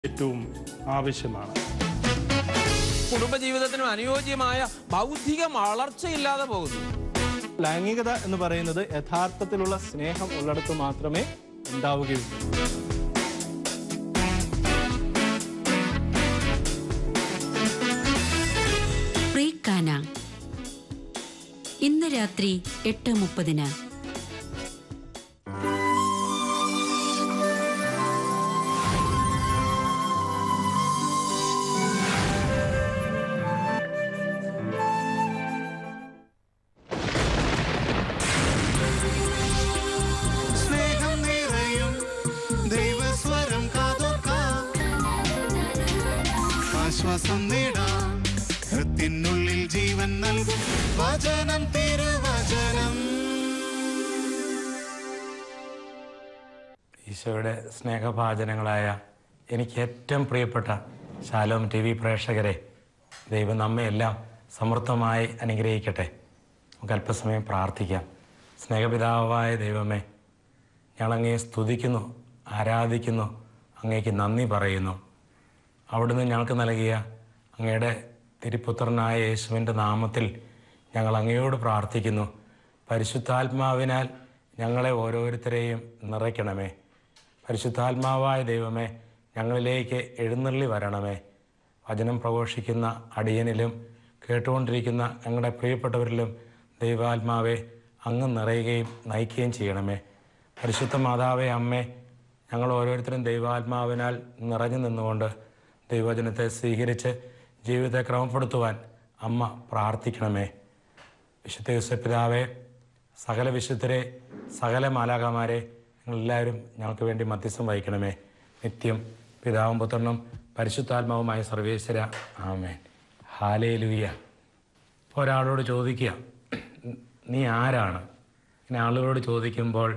ഏറ്റവും ആവശ്യമാണ് കുടുംബജീവിതത്തിനും അനുയോജ്യമായ ബൗദ്ധിക വളർച്ചയില്ലാതെ പോകുന്നു ലൈംഗികത എന്ന് പറയുന്നത് യഥാർത്ഥത്തിലുള്ള സ്നേഹം ഉള്ളിടത്ത് മാത്രമേ ഉണ്ടാവുകയുള്ളൂ പ്രീക്കാന ഇന്ന് രാത്രി എട്ട് മുപ്പതിന് സ്നേഹം നിറയും ദൈവസ്വരം കാതോർക്കാം ആശ്വാസം നേടാം ഹൃത്തിനുള്ളിൽ ജീവൻ നൽകും വചനം തിരുവചനം ഈശോയുടെ സ്നേഹഭാചനങ്ങളായ എനിക്ക് ഏറ്റവും പ്രിയപ്പെട്ട ശാലോം ടി വി പ്രേക്ഷകരെ ദൈവം നമ്മയെല്ലാം സമൃദ്ധമായി അനുഗ്രഹിക്കട്ടെ നമുക്ക് അല്പസമയം പ്രാർത്ഥിക്കാം സ്നേഹപിതാവായ ദൈവമേ ഞങ്ങളങ്ങയെ സ്തുതിക്കുന്നു ആരാധിക്കുന്നു അങ്ങേക്ക് നന്ദി പറയുന്നു അവിടുന്ന് ഞങ്ങൾക്ക് നൽകിയ അങ്ങയുടെ തിരുപുത്രനായ യേശുവിൻ്റെ നാമത്തിൽ ഞങ്ങൾ അങ്ങയോട് പ്രാർത്ഥിക്കുന്നു പരിശുദ്ധാത്മാവിനാൽ ഞങ്ങളെ ഓരോരുത്തരെയും നിറയ്ക്കണമേ പരിശുദ്ധാത്മാവായ ദൈവമേ ഞങ്ങളിലേക്ക് എഴുന്നള്ളി വരണമേ വചനം പ്രഘോഷിക്കുന്ന അടിയനിലും കേട്ടുകൊണ്ടിരിക്കുന്ന ഞങ്ങളുടെ പ്രിയപ്പെട്ടവരിലും ദൈവാത്മാവെ അങ്ങ് നിറയുകയും നയിക്കുകയും ചെയ്യണമേ പരിശുദ്ധ മാതാവേ അമ്മേ ഞങ്ങൾ ഓരോരുത്തരും ദൈവാത്മാവിനാൽ നിറഞ്ഞു നിന്നുകൊണ്ട് ദൈവവചനത്തെ സ്വീകരിച്ച് ജീവിതത്തെ ക്രമപ്പെടുത്തുവാൻ അമ്മ പ്രാർത്ഥിക്കണമേ വിശുദ്ധ യൂസപിതാവെ സകല വിശുദ്ധരെ സകല മാലാകമാരെ നിങ്ങളെല്ലാവരും ഞങ്ങൾക്ക് വേണ്ടി മധ്യസ്ഥം വഹിക്കണമേ നിത്യം പിതാവും പുത്രനും പരിശുദ്ധാത്മാവുമായ സർവേശ്വര ആമേൻ ഹാലേ ലുയ്യ ഒരാളോട് ചോദിക്കുക നീ ആരാണ് ഇങ്ങനെ ആളുകളോട് ചോദിക്കുമ്പോൾ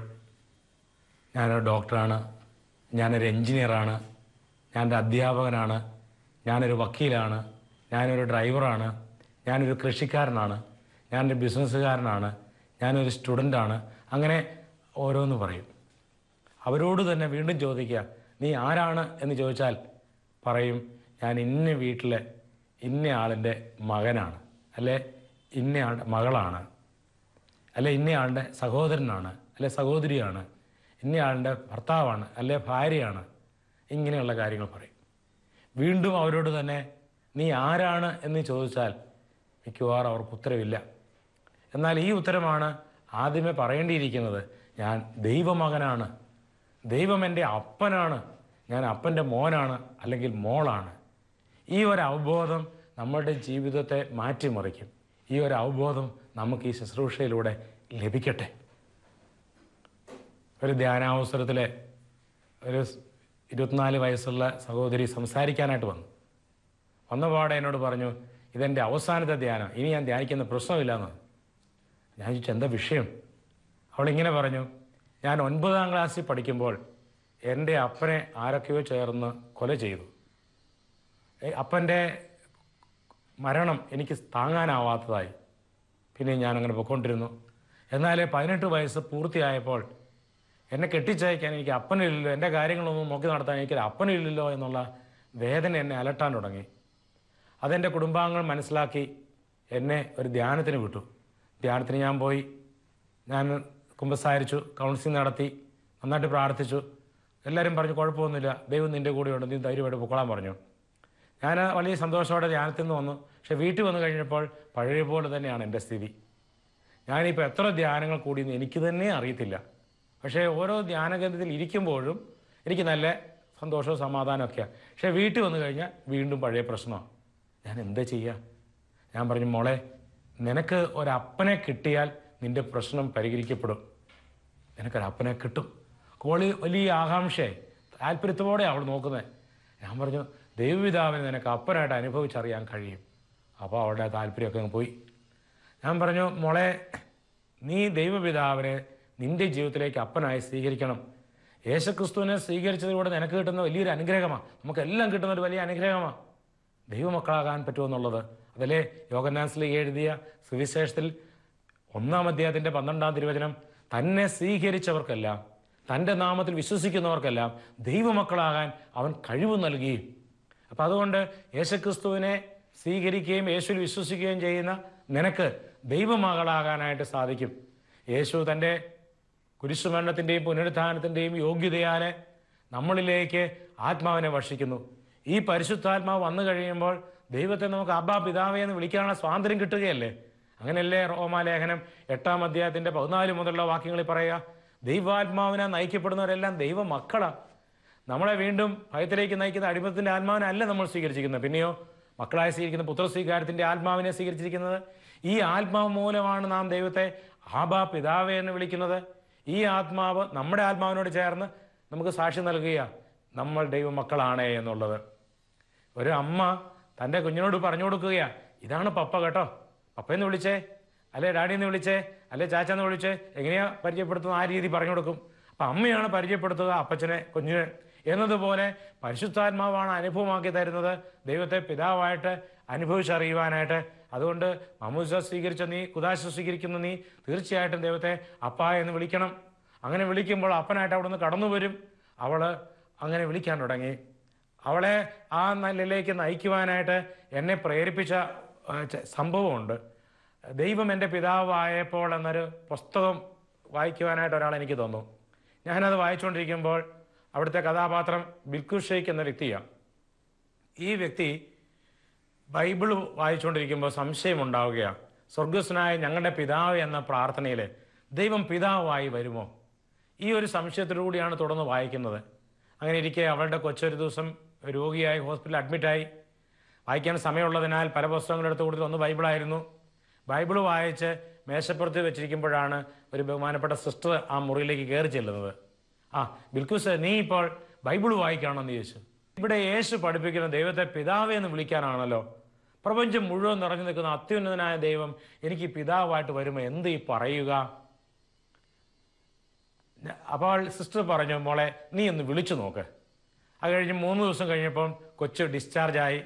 ഞാനൊരു ഡോക്ടറാണ് ഞാനൊരു എൻജിനീയറാണ് ഞാനൊരു അധ്യാപകനാണ് ഞാനൊരു വക്കീലാണ് ഞാനൊരു ഡ്രൈവറാണ് ഞാനൊരു കൃഷിക്കാരനാണ് ഞാനൊരു ബിസിനസ്സുകാരനാണ് ഞാനൊരു സ്റ്റുഡൻ്റാണ് അങ്ങനെ ഓരോന്ന് പറയും അവരോട് തന്നെ വീണ്ടും ചോദിക്കുക നീ ആരാണ് എന്ന് ചോദിച്ചാൽ പറയും ഞാൻ ഇന്ന വീട്ടിലെ ഇന്ന ആളിൻ്റെ മകനാണ് അല്ലെ ഇന്ന ആളുടെ മകളാണ് അല്ലെ ഇന്നയാളുടെ സഹോദരനാണ് അല്ലെ സഹോദരിയാണ് ഇന്നയാളുടെ ഭർത്താവാണ് അല്ലെ ഭാര്യയാണ് ഇങ്ങനെയുള്ള കാര്യങ്ങൾ പറയും വീണ്ടും അവരോട് തന്നെ നീ ആരാണ് എന്ന് ചോദിച്ചാൽ മിക്കവാറും അവർക്ക് ഉത്തരവില്ല എന്നാൽ ഈ ഉത്തരമാണ് ആദ്യമേ പറയേണ്ടിയിരിക്കുന്നത് ഞാൻ ദൈവമകനാണ് ദൈവം എൻ്റെ അപ്പനാണ് ഞാൻ അപ്പൻ്റെ മോനാണ് അല്ലെങ്കിൽ മോളാണ് ഈ ഒരു അവബോധം നമ്മുടെ ജീവിതത്തെ മാറ്റിമറിക്കും ഈ ഒരു അവബോധം നമുക്ക് ഈ ശുശ്രൂഷയിലൂടെ ലഭിക്കട്ടെ ഒരു ധ്യാനാവസരത്തിലെ ഒരു സ് ഇരുപത്തിനാല് വയസ്സുള്ള സഹോദരി സംസാരിക്കാനായിട്ട് വന്നു വന്നപാടെ എന്നോട് പറഞ്ഞു ഇതെൻ്റെ അവസാനത്തെ ധ്യാനം ഇനി ഞാൻ ധ്യാനിക്കുന്ന പ്രശ്നമില്ലെന്ന് ഞാൻ ചോദിച്ചു എന്താ വിഷയം അവളിങ്ങനെ പറഞ്ഞു ഞാൻ ഒൻപതാം ക്ലാസ്സിൽ പഠിക്കുമ്പോൾ എൻ്റെ അപ്പനെ ആരൊക്കെയോ ചേർന്ന് കൊല ചെയ്തു ഏ, അപ്പൻ്റെ മരണം എനിക്ക് താങ്ങാനാവാത്തതായി പിന്നെ ഞാൻ അങ്ങനെ പൊയ്ക്കൊണ്ടിരുന്നു എന്നാൽ പതിനെട്ട് വയസ്സ് പൂർത്തിയായപ്പോൾ എന്നെ കെട്ടിച്ചയക്കാൻ എനിക്ക് അപ്പനില്ലല്ലോ എൻ്റെ കാര്യങ്ങളൊന്നും നോക്കി നടത്താൻ എനിക്ക് അപ്പനില്ലല്ലോ എന്നുള്ള വേദന എന്നെ അലട്ടാൻ തുടങ്ങി അതെൻ്റെ കുടുംബാംഗങ്ങൾ മനസ്സിലാക്കി എന്നെ ഒരു ധ്യാനത്തിന് വിട്ടു ധ്യാനത്തിന് ഞാൻ പോയി ഞാൻ കുമ്പസാരിച്ചു കൗൺസിലിംഗ് നടത്തി നന്നായിട്ട് പ്രാർത്ഥിച്ചു എല്ലാവരും പറഞ്ഞു കുഴപ്പമൊന്നുമില്ല ദൈവം നിൻ്റെ കൂടെയുണ്ട് നീ ധൈര്യമായിട്ട് പൊക്കോളാൻ പറഞ്ഞു ഞാൻ വലിയ സന്തോഷത്തോടെ ധ്യാനത്തിൽ നിന്ന് വന്നു പക്ഷേ വീട്ടിൽ വന്നു കഴിഞ്ഞപ്പോൾ പഴയ പോലെ തന്നെയാണ് എൻ്റെ സ്ഥിതി ഞാനിപ്പോൾ എത്ര ധ്യാനങ്ങൾ കൂടിയെന്ന് എനിക്ക് തന്നെ അറിയത്തില്ല പക്ഷേ ഓരോ ധ്യാനകേന്ദ്രത്തിൽ ഇരിക്കുമ്പോഴും എനിക്ക് നല്ല സന്തോഷവും സമാധാനമൊക്കെയാണ് പക്ഷേ വീട്ടിൽ വന്നു കഴിഞ്ഞാൽ വീണ്ടും പഴയ പ്രശ്നമാണ് ഞാൻ എന്താ ചെയ്യുക ഞാൻ പറഞ്ഞു മോളെ നിനക്ക് ഒരപ്പനെ കിട്ടിയാൽ നിന്റെ പ്രശ്നം പരിഹരിക്കപ്പെടും നിനക്കൊരപ്പനെ കിട്ടും കോളി വലിയ ആകാംക്ഷയായി താല്പര്യത്തോടെ അവൾ നോക്കുന്നത് ഞാൻ പറഞ്ഞു ദൈവപിതാവിനെ നിനക്ക് അപ്പനായിട്ട് അനുഭവിച്ചറിയാൻ കഴിയും അപ്പോൾ അവളുടെ താല്പര്യമൊക്കെ അങ്ങ് പോയി ഞാൻ പറഞ്ഞു മോളെ നീ ദൈവപിതാവിനെ നിന്റെ ജീവിതത്തിലേക്ക് അപ്പനായി സ്വീകരിക്കണം യേശുക്രിസ്തുവിനെ സ്വീകരിച്ചതിലൂടെ നിനക്ക് കിട്ടുന്ന വലിയൊരു അനുഗ്രഹമാണ് നമുക്കെല്ലാം കിട്ടുന്ന ഒരു വലിയ അനുഗ്രഹമാണ് ദൈവമക്കളാകാൻ പറ്റുമെന്നുള്ളത് അതല്ലേ യോഗനാൻസിൽ എഴുതിയ സുവിശേഷത്തിൽ ഒന്നാം അധ്യായത്തിൻ്റെ പന്ത്രണ്ടാം തിരുവചനം തന്നെ സ്വീകരിച്ചവർക്കെല്ലാം തൻ്റെ നാമത്തിൽ വിശ്വസിക്കുന്നവർക്കെല്ലാം ദൈവമക്കളാകാൻ അവൻ കഴിവ് നൽകി അപ്പം അതുകൊണ്ട് യേശുക്രിസ്തുവിനെ സ്വീകരിക്കുകയും യേശുവിൽ വിശ്വസിക്കുകയും ചെയ്യുന്ന നിനക്ക് ദൈവമകളാകാനായിട്ട് സാധിക്കും യേശു തൻ്റെ കുരിശുമരണത്തിൻ്റെയും പുനരുത്ഥാനത്തിൻ്റെയും യോഗ്യതയാൽ നമ്മളിലേക്ക് ആത്മാവിനെ വർഷിക്കുന്നു ഈ പരിശുദ്ധാത്മാവ് വന്നു കഴിയുമ്പോൾ ദൈവത്തെ നമുക്ക് അബ്ബാ പിതാവേ എന്ന് വിളിക്കാനുള്ള സ്വാതന്ത്ര്യം കിട്ടുകയല്ലേ അങ്ങനെയല്ലേ റോമാലേഖനം എട്ടാം അധ്യായത്തിൻ്റെ പതിനാല് മുതലുള്ള വാക്യങ്ങളിൽ പറയുക ദൈവാത്മാവിനെ നയിക്കപ്പെടുന്നവരെല്ലാം ദൈവ മക്കളാണ് നമ്മളെ വീണ്ടും ഭയത്തിലേക്ക് നയിക്കുന്ന അടിമത്തിൻ്റെ ആത്മാവിനല്ല നമ്മൾ സ്വീകരിച്ചിരിക്കുന്നത് പിന്നെയോ മക്കളായി സ്വീകരിക്കുന്ന പുത്രസ്വീകാരത്തിൻ്റെ ആത്മാവിനെ സ്വീകരിച്ചിരിക്കുന്നത് ഈ ആത്മാവ് മൂലമാണ് നാം ദൈവത്തെ ആബാ പിതാവേ എന്ന് വിളിക്കുന്നത് ഈ ആത്മാവ് നമ്മുടെ ആത്മാവിനോട് ചേർന്ന് നമുക്ക് സാക്ഷി നൽകുക നമ്മൾ ദൈവമക്കളാണ് എന്നുള്ളത് ഒരു അമ്മ തൻ്റെ കുഞ്ഞിനോട് പറഞ്ഞു കൊടുക്കുകയാ ഇതാണ് പപ്പ കേട്ടോ പപ്പയെന്ന് വിളിച്ചേ അല്ലെ ഡാഡിന്ന് വിളിച്ചേ അല്ലെ ചാച്ചാന്ന് വിളിച്ചേ എങ്ങനെയാ പരിചയപ്പെടുത്തുന്നത് ആ രീതി പറഞ്ഞു കൊടുക്കും അപ്പം അമ്മയാണ് പരിചയപ്പെടുത്തുക അപ്പച്ചനെ കുഞ്ഞിനെ എന്നതുപോലെ പരിശുദ്ധാത്മാവാണ് അനുഭവമാക്കി തരുന്നത് ദൈവത്തെ പിതാവായിട്ട് അനുഭവിച്ചറിയുവാനായിട്ട് അതുകൊണ്ട് മമ്മൂസ സ്വീകരിച്ച നീ കുദാശ സ്വീകരിക്കുന്ന നീ തീർച്ചയായിട്ടും ദൈവത്തെ അപ്പ എന്ന് വിളിക്കണം അങ്ങനെ വിളിക്കുമ്പോൾ അപ്പനായിട്ട് അവിടെ നിന്ന് കടന്നു വരും അവള് അങ്ങനെ വിളിക്കാൻ തുടങ്ങി അവളെ ആ നിലയിലേക്ക് നയിക്കുവാനായിട്ട് എന്നെ പ്രേരിപ്പിച്ച ആ, ച- സംഭവമുണ്ട് ദൈവം എൻ്റെ പിതാവായപ്പോൾ എന്നൊരു പുസ്തകം വായിക്കുവാനായിട്ട് ഒരാൾ എനിക്ക് തന്നു ഞാനത് വായിച്ചുകൊണ്ടിരിക്കുമ്പോൾ അവിടുത്തെ കഥാപാത്രം ബിൽക്കു ഷെയ്ഖ് എന്ന വ്യക്തിയാണ് ഈ വ്യക്തി ബൈബിൾ വായിച്ചുകൊണ്ടിരിക്കുമ്പോൾ സംശയമുണ്ടാവുകയാണ് സ്വർഗസ്വനായ ഞങ്ങളുടെ പിതാവ് എന്ന പ്രാർത്ഥനയിൽ ദൈവം പിതാവായി വരുമോ ഈ ഒരു സംശയത്തിലൂടെയാണ് തുടർന്ന് വായിക്കുന്നത് അങ്ങനെ ഇരിക്കെ അവളുടെ കൊച്ചൊരു ദിവസം രോഗിയായി ഹോസ്പിറ്റലിൽ അഡ്മിറ്റായി വായിക്കാൻ സമയമുള്ളതിനാൽ പല പുസ്തകങ്ങളെടുത്ത് കൂടുതൽ ഒന്ന് ബൈബിളായിരുന്നു ബൈബിൾ വായിച്ച് മേശപ്പുറത്ത് വെച്ചിരിക്കുമ്പോഴാണ് ഒരു ബഹുമാനപ്പെട്ട സിസ്റ്റർ ആ മുറിയിലേക്ക് കയറി ചെല്ലുന്നത് ആ ബിൽക്കുസ് നീ ഇപ്പോൾ ബൈബിൾ വായിക്കുകയാണെന്ന് ചോദിച്ചു ഇവിടെ യേശു പഠിപ്പിക്കുന്ന ദൈവത്തെ പിതാവേ എന്ന് വിളിക്കാനാണല്ലോ പ്രപഞ്ചം മുഴുവൻ നിറഞ്ഞു നിൽക്കുന്ന അത്യുന്നതനായ ദൈവം എനിക്ക് പിതാവായിട്ട് വരുമ്പോൾ എന്ത് ഈ പറയുക ഞ- അപ്പോൾ സിസ്റ്റർ പറഞ്ഞു മോളെ നീ ഒന്ന് വിളിച്ചു നോക്ക് അത് കഴിഞ്ഞ് മൂന്ന് ദിവസം കഴിഞ്ഞപ്പം കൊച്ചു ഡിസ്ചാർജായി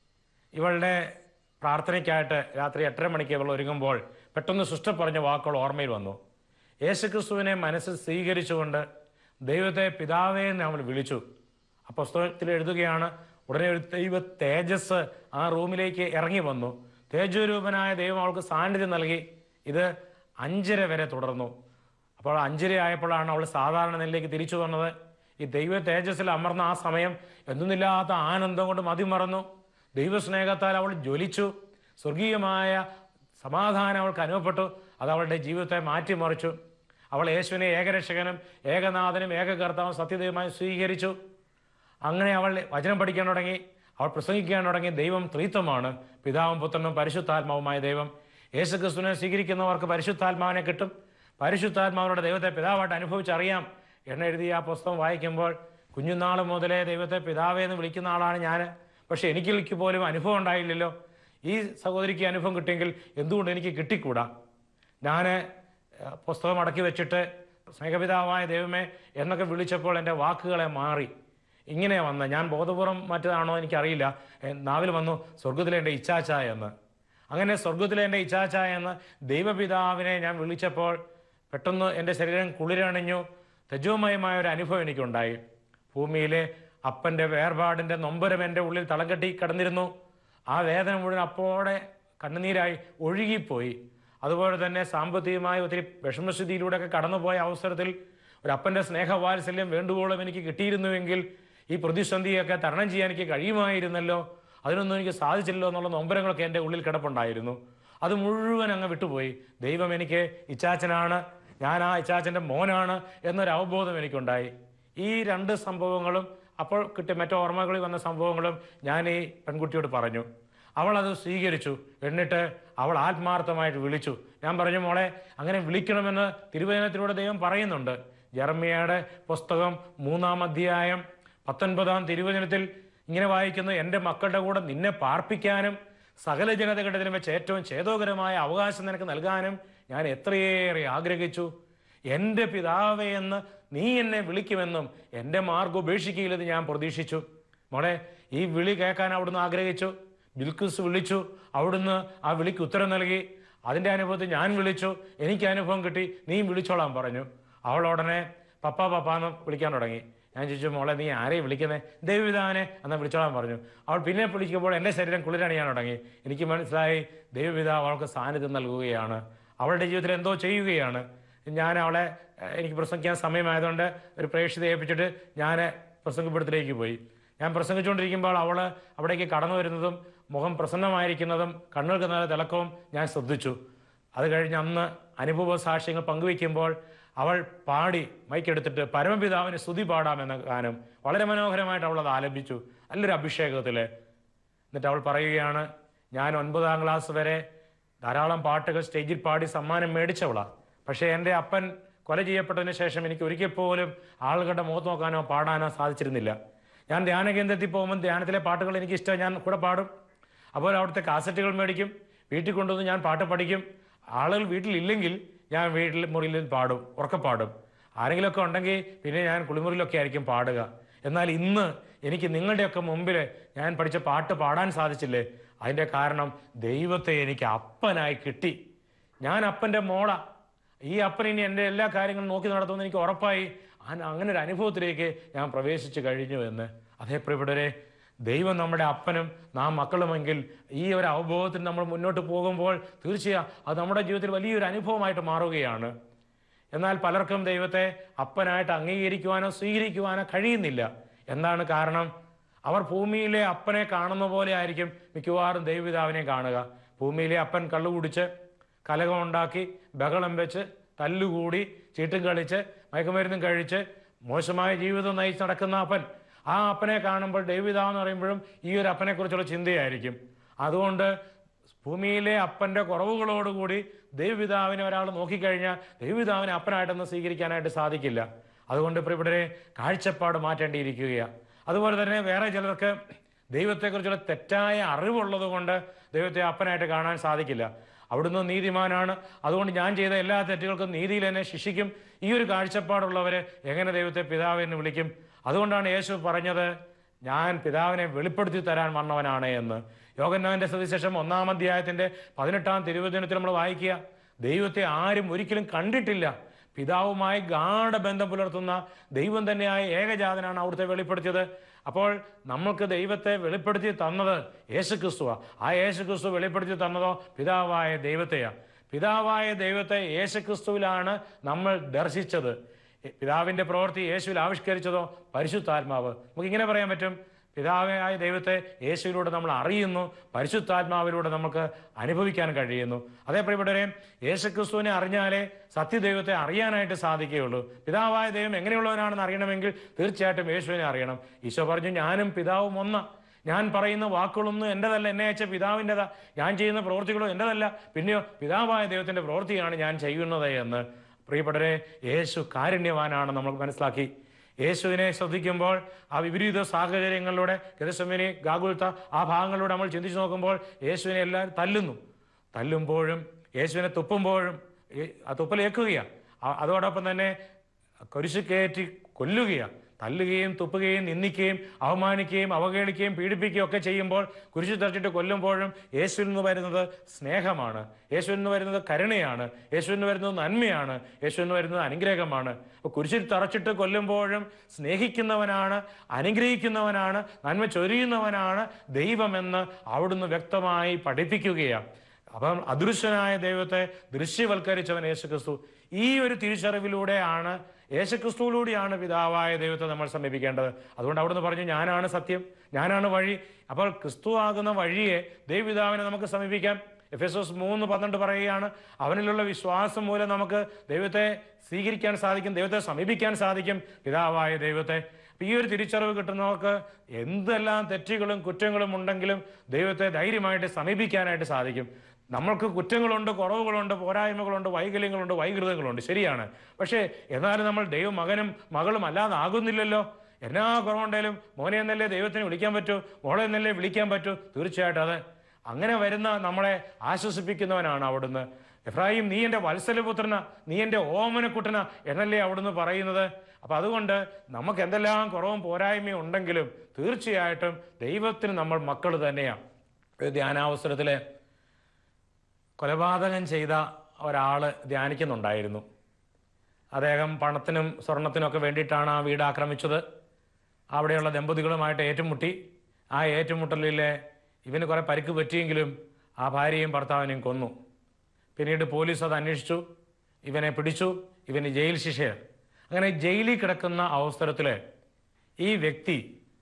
ഇവളുടെ പ്രാർത്ഥനയ്ക്കായിട്ട് രാത്രി എട്ടര മണിക്ക് ഇവൾ ഒരുങ്ങുമ്പോൾ പെട്ടെന്ന് സിസ്റ്റർ പറഞ്ഞ വാക്കുകൾ ഓർമ്മയിൽ വന്നു യേശുക്രിസ്തുവിനെ മനസ്സിൽ സ്വീകരിച്ചുകൊണ്ട് ദൈവത്തെ പിതാവേ എന്ന് അവൾ വിളിച്ചു ആ പുസ്തകത്തിൽ എഴുതുകയാണ് ഉടനെ ഒരു ദൈവ തേജസ് ആ റൂമിലേക്ക് ഇറങ്ങി വന്നു തേജോരൂപനായ ദൈവം അവൾക്ക് സാന്നിധ്യം നൽകി ഇത് അഞ്ചര വരെ തുടർന്നു അപ്പോൾ അഞ്ചര ആയപ്പോഴാണ് അവൾ സാധാരണ നിലയിലേക്ക് തിരിച്ചു വന്നത് ഈ ദൈവ തേജസ്സിൽ അമർന്ന ആ സമയം എന്തൊന്നില്ലാത്ത ആനന്ദം കൊണ്ട് മതിമറന്നു ദൈവസ്നേഹത്താൽ അവൾ ജ്വലിച്ചു സ്വർഗീയമായ സമാധാനം അവൾക്ക് അനുഭവപ്പെട്ടു അത് അവളുടെ ജീവിതത്തെ മാറ്റിമറിച്ചു അവൾ യേശുവിനെ ഏകരക്ഷകനും ഏകനാഥനും ഏകകർത്താവും സത്യദൈവമായി സ്വീകരിച്ചു അങ്ങനെ അവൾ വചനം പഠിക്കാൻ തുടങ്ങി അവൾ പ്രസംഗിക്കാൻ തുടങ്ങി ദൈവം ത്രിത്വമാണ് പിതാവും പുത്രനും പരിശുദ്ധാത്മാവുമായ ദൈവം യേശുക്രിസ്തുവിനെ സ്വീകരിക്കുന്നവർക്ക് പരിശുദ്ധാത്മാവിനെ കിട്ടും പരിശുദ്ധാത്മാവിനോട് ദൈവത്തെ പിതാവായിട്ട് അനുഭവിച്ചറിയാം എന്നെഴുതിയ ആ പുസ്തകം വായിക്കുമ്പോൾ കുഞ്ഞുനാൾ മുതലേ ദൈവത്തെ പിതാവേ എന്ന് വിളിക്കുന്ന ആളാണ് ഞാൻ പക്ഷെ എനിക്ക് പോലും അനുഭവം ഉണ്ടായില്ലല്ലോ ഈ സഹോദരിക്ക് അനുഭവം കിട്ടിയെങ്കിൽ എന്തുകൊണ്ട് എനിക്ക് കിട്ടിക്കൂടാ ഞാൻ പുസ്തകം അടക്കി വെച്ചിട്ട് സ്നേഹപിതാവായ ദൈവമേ എന്നൊക്കെ വിളിച്ചപ്പോൾ എൻ്റെ വാക്കുകളെ മാറി ഇങ്ങനെ വന്ന് ഞാൻ ബോധപൂർവം മറ്റതാണോ എനിക്കറിയില്ല എ, നാവിൽ വന്നു സ്വർഗത്തിലെ എൻ്റെ ഇച്ഛാച്ച എന്ന് അങ്ങനെ സ്വർഗത്തിലെ എൻ്റെ ഇച്ഛാച്ച എന്ന് ദൈവപിതാവിനെ ഞാൻ വിളിച്ചപ്പോൾ പെട്ടെന്ന് എൻ്റെ ശരീരം കുളിരണിഞ്ഞു തെജോമയമായ ഒരു അനുഭവം എനിക്കുണ്ടായി ഭൂമിയിലെ അപ്പൻ്റെ വേർപാടിൻ്റെ നൊമ്പരം എൻ്റെ ഉള്ളിൽ തളം കെട്ടി കിടന്നിരുന്നു ആ വേദന മുഴുവൻ അപ്പോടെ കണ്ണുനീരായി ഒഴുകിപ്പോയി അതുപോലെ തന്നെ സാമ്പത്തികമായ ഒത്തിരി വിഷമസ്ഥിതിയിലൂടെയൊക്കെ കടന്നുപോയ അവസരത്തിൽ ഒരു അപ്പൻ്റെ സ്നേഹവാത്സല്യം വേണ്ടുവോളം എനിക്ക് കിട്ടിയിരുന്നുവെങ്കിൽ ഈ പ്രതിസന്ധിയൊക്കെ തരണം ചെയ്യാൻ എനിക്ക് കഴിയുമായിരുന്നല്ലോ അതിനൊന്നും എനിക്ക് സാധിച്ചില്ലല്ലോ എന്നുള്ള നൊമ്പരങ്ങളൊക്കെ എൻ്റെ ഉള്ളിൽ കിടപ്പുണ്ടായിരുന്നു അത് മുഴുവൻ അങ്ങ് വിട്ടുപോയി ദൈവം എനിക്ക് ഇച്ചാച്ചനാണ് ഞാൻ ആ ഇച്ചാച്ചൻ്റെ മോനാണ് എന്നൊരു അവബോധം എനിക്കുണ്ടായി ഈ രണ്ട് സംഭവങ്ങളും അപ്പോൾ കിട്ടിയ മറ്റു ഓർമ്മകളിൽ വന്ന സംഭവങ്ങളും ഞാൻ ഈ പെൺകുട്ടിയോട് പറഞ്ഞു അവൾ അത് സ്വീകരിച്ചു എന്നിട്ട് അവൾ ആത്മാർത്ഥമായിട്ട് വിളിച്ചു ഞാൻ പറഞ്ഞു മോളെ അങ്ങനെ വിളിക്കണമെന്ന് തിരുവചനത്തിലൂടെ ദൈവം പറയുന്നുണ്ട് ജർമ്മിയയുടെ പുസ്തകം മൂന്നാം അധ്യായം പത്തൊൻപതാം തിരുവചനത്തിൽ ഇങ്ങനെ വായിക്കുന്നു എൻ്റെ മക്കളുടെ കൂടെ നിന്നെ പാർപ്പിക്കാനും സകല ജനതകളുടെ വെച്ച് ഏറ്റവും ഛേദോകരമായ അവകാശം നിനക്ക് നൽകാനും ഞാൻ എത്രയേറെ ആഗ്രഹിച്ചു എൻ്റെ പിതാവേ എന്ന് നീ എന്നെ വിളിക്കുമെന്നും എൻ്റെ മാർഗം ഉപേക്ഷിക്കില്ലെന്ന് ഞാൻ പ്രതീക്ഷിച്ചു മോളെ ഈ വിളി കേൾക്കാൻ അവിടുന്ന് ആഗ്രഹിച്ചു ബിൽക്കുസ് വിളിച്ചു അവിടുന്ന് ആ വിളിക്ക് ഉത്തരം നൽകി അതിൻ്റെ അനുഭവത്തിൽ ഞാൻ വിളിച്ചു എനിക്ക് അനുഭവം കിട്ടി നീ വിളിച്ചോളാൻ പറഞ്ഞു അവൾ ഉടനെ പപ്പ പപ്പ എന്ന് വിളിക്കാൻ തുടങ്ങി ഞാൻ ചോദിച്ചു മോളെ നീ ആരെയും വിളിക്കുന്നത് ദൈവപിതാവിനെ എന്നാ വിളിച്ചോളാൻ പറഞ്ഞു അവൾ പിന്നെ വിളിക്കുമ്പോൾ എൻ്റെ ശരീരം കുളിരണിയാൻ തുടങ്ങി എനിക്ക് മനസ്സിലായി ദൈവപിതാവ് അവൾക്ക് സാന്നിധ്യം നൽകുകയാണ് അവളുടെ ജീവിതത്തിൽ എന്തോ ചെയ്യുകയാണ് ഞാൻ അവളെ ഏഹ്, എനിക്ക് പ്രസംഗിക്കാൻ സമയമായതുകൊണ്ട് ഒരു പ്രേക്ഷിത ഏൽപ്പിച്ചിട്ട് ഞാൻ പ്രസംഗപ്പെടുത്തിലേക്ക് പോയി ഞാൻ പ്രസംഗിച്ചുകൊണ്ടിരിക്കുമ്പോൾ അവൾ അവിടേക്ക് കടന്നു വരുന്നതും മുഖം പ്രസന്നമായിരിക്കുന്നതും കണ്ണുകൾക്ക് നല്ല തിളക്കവും ഞാൻ ശ്രദ്ധിച്ചു അത് കഴിഞ്ഞ് അന്ന് അനുഭവ സാക്ഷ്യങ്ങൾ പങ്കുവയ്ക്കുമ്പോൾ അവൾ പാടി മൈക്കെടുത്തിട്ട് പരമപിതാവിന് സ്തുതി പാടാമെന്ന ഗാനം വളരെ മനോഹരമായിട്ട് അവൾ അത് ആലപിച്ചു നല്ലൊരു അഭിഷേകത്തിൽ എന്നിട്ട് അവൾ പറയുകയാണ് ഞാൻ ഒൻപതാം ക്ലാസ് വരെ ധാരാളം പാട്ടുകൾ സ്റ്റേജിൽ പാടി സമ്മാനം മേടിച്ചവളാ പക്ഷേ എൻ്റെ അപ്പൻ കൊല ചെയ്യപ്പെട്ടതിന് ശേഷം എനിക്ക് ഒരിക്കൽ പോലും ആളുകളുടെ മുഖത്ത് നോക്കാനോ പാടാനോ സാധിച്ചിരുന്നില്ല ഞാൻ ധ്യാന കേന്ദ്രത്തിൽ പോകുമ്പോൾ ധ്യാനത്തിലെ പാട്ടുകൾ എനിക്ക് ഇഷ്ടം ഞാൻ കൂടെ പാടും അപ്പോൾ അവിടുത്തെ കാസറ്റുകൾ മേടിക്കും വീട്ടിൽ കൊണ്ടുവന്ന് ഞാൻ പാട്ട് പഠിക്കും ആളുകൾ വീട്ടിലില്ലെങ്കിൽ ഞാൻ വീട്ടിൽ മുറിയിൽ പാടും ഉറക്കെ പാടും ആരെങ്കിലുമൊക്കെ ഉണ്ടെങ്കിൽ പിന്നെ ഞാൻ കുളിമുറിയിലൊക്കെ ആയിരിക്കും പാടുക എന്നാൽ ഇന്ന് എനിക്ക് നിങ്ങളുടെയൊക്കെ മുമ്പിൽ ഞാൻ പഠിച്ച പാട്ട് പാടാൻ സാധിച്ചില്ലേ അതിൻ്റെ കാരണം ദൈവത്തെ എനിക്ക് അപ്പനായി കിട്ടി ഞാൻ അപ്പൻ്റെ മോള ഈ അപ്പൻ ഇനി എൻ്റെ എല്ലാ കാര്യങ്ങളും നോക്കി നടത്തുമെന്ന് എനിക്ക് ഉറപ്പായി ആ- അങ്ങനെ ഒരു അനുഭവത്തിലേക്ക് ഞാൻ പ്രവേശിച്ചു കഴിഞ്ഞു എന്ന് അതേ പ്രിയപ്പെട്ടവരെ ദൈവം നമ്മുടെ അപ്പനും നാം മക്കളുമെങ്കിൽ ഈ ഒരു അവബോധത്തിൽ നമ്മൾ മുന്നോട്ട് പോകുമ്പോൾ തീർച്ചയായും അത് നമ്മുടെ ജീവിതത്തിൽ വലിയൊരു അനുഭവമായിട്ട് മാറുകയാണ് എന്നാൽ പലർക്കും ദൈവത്തെ അപ്പനായിട്ട് അംഗീകരിക്കുവാനോ സ്വീകരിക്കുവാനോ കഴിയുന്നില്ല എന്താണ് കാരണം അവർ ഭൂമിയിലെ അപ്പനെ കാണുന്ന പോലെ ആയിരിക്കും മിക്കവാറും ദൈവപിതാവിനെ കാണുക ഭൂമിയിലെ അപ്പൻ കള്ളു കുടിച്ച് കലകമുണ്ടാക്കി ബഹളം വെച്ച് തല്ലുകൂടി ചീട്ടും കളിച്ച് മയക്കുമരുന്നും കഴിച്ച് മോശമായ ജീവിതം നയിച്ച് നടക്കുന്ന അപ്പൻ ആ അപ്പനെ കാണുമ്പോൾ ദൈവപിതാവെന്ന് പറയുമ്പോഴും ഈ ഒരു അപ്പനെക്കുറിച്ചുള്ള ചിന്തയായിരിക്കും അതുകൊണ്ട് ഭൂമിയിലെ അപ്പൻ്റെ കുറവുകളോടുകൂടി ദൈവപിതാവിനെ ഒരാൾ നോക്കിക്കഴിഞ്ഞാൽ ദൈവപിതാവിനെ അപ്പനായിട്ടൊന്നും സ്വീകരിക്കാനായിട്ട് സാധിക്കില്ല അതുകൊണ്ട് പ്രിയപ്പെട്ടവരെ കാഴ്ചപ്പാട് മാറ്റേണ്ടിയിരിക്കുകയാണ് അതുപോലെ തന്നെ വേറെ ചിലർക്ക് ദൈവത്തെക്കുറിച്ചുള്ള തെറ്റായ അറിവുള്ളത് കൊണ്ട് ദൈവത്തെ അപ്പനായിട്ട് കാണാൻ സാധിക്കില്ല അവിടുന്ന് നീതിമാനാണ് അതുകൊണ്ട് ഞാൻ ചെയ്ത എല്ലാ തെറ്റുകൾക്കും നീതിയിൽ എന്നെ ശിക്ഷിക്കും ഈ ഒരു കാഴ്ചപ്പാടുള്ളവരെ എങ്ങനെ ദൈവത്തെ പിതാവെന്ന് വിളിക്കും അതുകൊണ്ടാണ് യേശു പറഞ്ഞത് ഞാൻ പിതാവിനെ വെളിപ്പെടുത്തി തരാൻ വന്നവനാണ് എന്ന് യോഗന്നാന്റെ സുവിശേഷം ഒന്നാം അധ്യായത്തിന്റെ പതിനെട്ടാം തിരുവചനത്തിൽ നമ്മൾ വായിക്കുക ദൈവത്തെ ആരും ഒരിക്കലും കണ്ടിട്ടില്ല പിതാവുമായി ഗാഠബന്ധം പുലർത്തുന്ന ദൈവം തന്നെയായ ഏകജാതനാണ് അവിടുത്തെ വെളിപ്പെടുത്തിയത് അപ്പോൾ നമ്മൾക്ക് ദൈവത്തെ വെളിപ്പെടുത്തി തന്നത് യേശുക്രിസ്തുവാ ആ യേശുക്രിസ്തു വെളിപ്പെടുത്തി തന്നതോ പിതാവായ ദൈവത്തെയാ പിതാവായ ദൈവത്തെ യേശുക്രിസ്തുവിലാണ് നമ്മൾ ദർശിച്ചത് പിതാവിന്റെ പ്രവൃത്തി യേശുവിൽ ആവിഷ്കരിച്ചതോ പരിശുദ്ധാത്മാവ് നമുക്ക് ഇങ്ങനെ പറയാൻ പറ്റും പിതാവായ ദൈവത്തെ യേശുവിലൂടെ നമ്മൾ അറിയുന്നു പരിശുദ്ധാത്മാവിലൂടെ നമുക്ക് അനുഭവിക്കാൻ കഴിയുന്നു അതേ പ്രിയപ്പെട്ടവരെ യേശുക്രിസ്തുവിനെ അറിഞ്ഞാലേ സത്യദൈവത്തെ അറിയാനായിട്ട് സാധിക്കുകയുള്ളൂ പിതാവായ ദൈവം എങ്ങനെയുള്ളവനാണെന്ന് അറിയണമെങ്കിൽ തീർച്ചയായിട്ടും യേശുവിനെ അറിയണം ഈശോ പറഞ്ഞു ഞാനും പിതാവും ഒന്ന ഞാൻ പറയുന്ന വാക്കുകളൊന്നും എൻ്റെതല്ല എന്നെ അയച്ച പിതാവിൻ്റെതാ ഞാൻ ചെയ്യുന്ന പ്രവൃത്തികളോ എൻ്റെതല്ല പിന്നെയോ പിതാവായ ദൈവത്തിന്റെ പ്രവൃത്തിയാണ് ഞാൻ ചെയ്യുന്നത് എന്ന് പ്രിയപ്പെട്ടവരെ യേശു കാരുണ്യവാനാണ് നമ്മൾ മനസ്സിലാക്കി യേശുവിനെ ശ്രദ്ധിക്കുമ്പോൾ ആ വിപരീത സാഹചര്യങ്ങളിലൂടെ ഗതസമിനി ഗാഗുൽത്ത ആ ഭാഗങ്ങളിലൂടെ നമ്മൾ ചിന്തിച്ചു നോക്കുമ്പോൾ യേശുവിനെ എല്ലാവരും തല്ലുന്നു തല്ലുമ്പോഴും യേശുവിനെ തുപ്പുമ്പോഴും ഈ- ആ തുപ്പലേക്കുകയാണ് അതോടൊപ്പം തന്നെ കുരിശ് കയറ്റി കൊല്ലുകയാണ് തല്ലുകയും തുപ്പുകയും നിന്ദിക്കുകയും അവമാനിക്കുകയും അവഹേളിക്കുകയും പീഡിപ്പിക്കുകയും ഒക്കെ ചെയ്യുമ്പോൾ കുരിശ് തറച്ചിട്ട് കൊല്ലുമ്പോഴും യേശുവിൽ നിന്ന് വരുന്നത് സ്നേഹമാണ് യേശുവിൽ നിന്ന് വരുന്നത് കരുണയാണ് യേശുവിൽ നിന്ന് വരുന്നത് നന്മയാണ് യേശുവിൽ നിന്ന് വരുന്നത് അനുഗ്രഹമാണ് അപ്പോൾ കുരിശിൽ തറച്ചിട്ട് കൊല്ലുമ്പോഴും സ്നേഹിക്കുന്നവനാണ് അനുഗ്രഹിക്കുന്നവനാണ് നന്മ ചൊരിയുന്നവനാണ് ദൈവമെന്ന് അവിടുന്ന് വ്യക്തമായി പഠിപ്പിക്കുകയാണ് അപ്പം അദൃശ്യനായ ദൈവത്തെ ദൃശ്യവൽക്കരിച്ചവൻ യേശുക്രിസ്തു ഈ ഒരു തിരിച്ചറിവിലൂടെയാണ് യേശുക്രിസ്തുവിലൂടെയാണ് പിതാവായ ദൈവത്തെ നമ്മൾ സമീപിക്കേണ്ടത് അതുകൊണ്ട് അവിടുന്ന് പറഞ്ഞു ഞാനാണ് സത്യം ഞാനാണ് വഴി അപ്പോൾ ക്രിസ്തു ആകുന്ന വഴിയെ ദൈവപിതാവിനെ നമുക്ക് സമീപിക്കാം എഫ് എസ് എസ് മൂന്ന് പന്ത്രണ്ട് പറയുകയാണ് അവനിലുള്ള വിശ്വാസം മൂലം നമുക്ക് ദൈവത്തെ സ്വീകരിക്കാൻ സാധിക്കും ദൈവത്തെ സമീപിക്കാൻ സാധിക്കും പിതാവായ ദൈവത്തെ അപ്പൊ ഈ ഒരു തിരിച്ചറിവ് കിട്ടുന്നവർക്ക് എന്തെല്ലാം തെറ്റുകളും കുറ്റങ്ങളും ഉണ്ടെങ്കിലും ദൈവത്തെ ധൈര്യമായിട്ട് സമീപിക്കാനായിട്ട് സാധിക്കും നമ്മൾക്ക് കുറ്റങ്ങളുണ്ട് കുറവുകളുണ്ട് പോരായ്മകളുണ്ട് വൈകല്യങ്ങളുണ്ട് വൈകൃതങ്ങളുണ്ട് ശരിയാണ് പക്ഷേ എന്നാലും നമ്മൾ ദൈവമകനും മകളും അല്ലാതാകുന്നില്ലല്ലോ എന്നാ കുറവുണ്ടെങ്കിലും മോനെ എന്നല്ലേ ദൈവത്തിനെ വിളിക്കാൻ പറ്റൂ മോളെ എന്നല്ലേ വിളിക്കാൻ പറ്റൂ തീർച്ചയായിട്ടും അത് അങ്ങനെ വരുന്ന നമ്മളെ ആശ്വസിപ്പിക്കുന്നവനാണ് അവിടുന്ന് എഫ്രാഹിം നീ എൻ്റെ വത്സലപുത്രന നീ എൻ്റെ ഓമനക്കുട്ടന എന്നല്ലേ അവിടുന്ന് പറയുന്നത് അപ്പൊ അതുകൊണ്ട് നമുക്ക് എന്തെല്ലാം കുറവും പോരായ്മയും ഉണ്ടെങ്കിലും തീർച്ചയായിട്ടും ദൈവത്തിന് നമ്മൾ മക്കൾ തന്നെയാണ് ഒരു ധ്യാനാവസരത്തില് കൊലപാതകം ചെയ്ത ഒരാൾ ധ്യാനിക്കുന്നുണ്ടായിരുന്നു അദ്ദേഹം പണത്തിനും സ്വർണത്തിനും ഒക്കെ വേണ്ടിയിട്ടാണ് ആ വീട് ആക്രമിച്ചത് അവിടെയുള്ള ദമ്പതികളുമായിട്ട് ഏറ്റുമുട്ടി ആ ഏറ്റുമുട്ടലിലെ ഇവന് കുറേ പരിക്ക് പറ്റിയെങ്കിലും ആ ഭാര്യയും ഭർത്താവിനെയും കൊന്നു പിന്നീട് പോലീസ് അത് അന്വേഷിച്ചു ഇവനെ പിടിച്ചു ഇവന് ജയിൽ ശിക്ഷയാണ് അങ്ങനെ ജയിലിൽ കിടക്കുന്ന അവസരത്തിൽ ഈ വ്യക്തി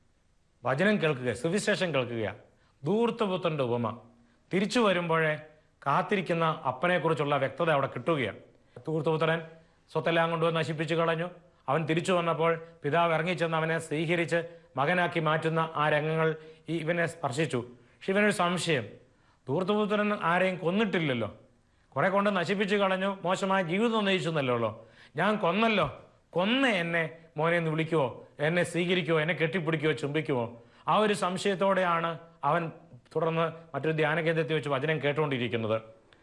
വചനം കേൾക്കുക സുവിശേഷം കേൾക്കുക ധൂർത്തപുത്രൻ്റെ ഉപമ തിരിച്ചു വരുമ്പോഴേ കാത്തിരിക്കുന്ന അപ്പനെക്കുറിച്ചുള്ള വ്യക്തത അവിടെ കിട്ടുകയാണ് ധൂർത്തപുത്രൻ സ്വത്തെല്ലാം കൊണ്ടുവന്ന് നശിപ്പിച്ചു കളഞ്ഞു അവൻ തിരിച്ചു വന്നപ്പോൾ പിതാവ് ഇറങ്ങിച്ചെന്ന് അവനെ സ്വീകരിച്ച് മകനാക്കി മാറ്റുന്ന ആ രംഗങ്ങൾ ഈ ഇവനെ സ്പർശിച്ചു പക്ഷെ ഇവനൊരു സംശയം ധൂർത്തപുത്രൻ ആരെയും കൊന്നിട്ടില്ലല്ലോ കുറെ കൊണ്ട് നശിപ്പിച്ചു കളഞ്ഞു മോശമായ ജീവിതം നയിച്ചെന്നല്ലോ ഞാൻ കൊന്നല്ലോ കൊന്ന എന്നെ മോനെ എന്ന് വിളിക്കുവോ എന്നെ സ്വീകരിക്കുവോ എന്നെ കെട്ടിപ്പിടിക്കുവോ ചുംബിക്കുവോ ആ ഒരു സംശയത്തോടെയാണ് അവൻ തുടർന്ന് മറ്റൊരു ധ്യാന കേന്ദ്രത്തിൽ വെച്ച് വചനം കേട്ടുകൊണ്ടിരിക്കുന്നത്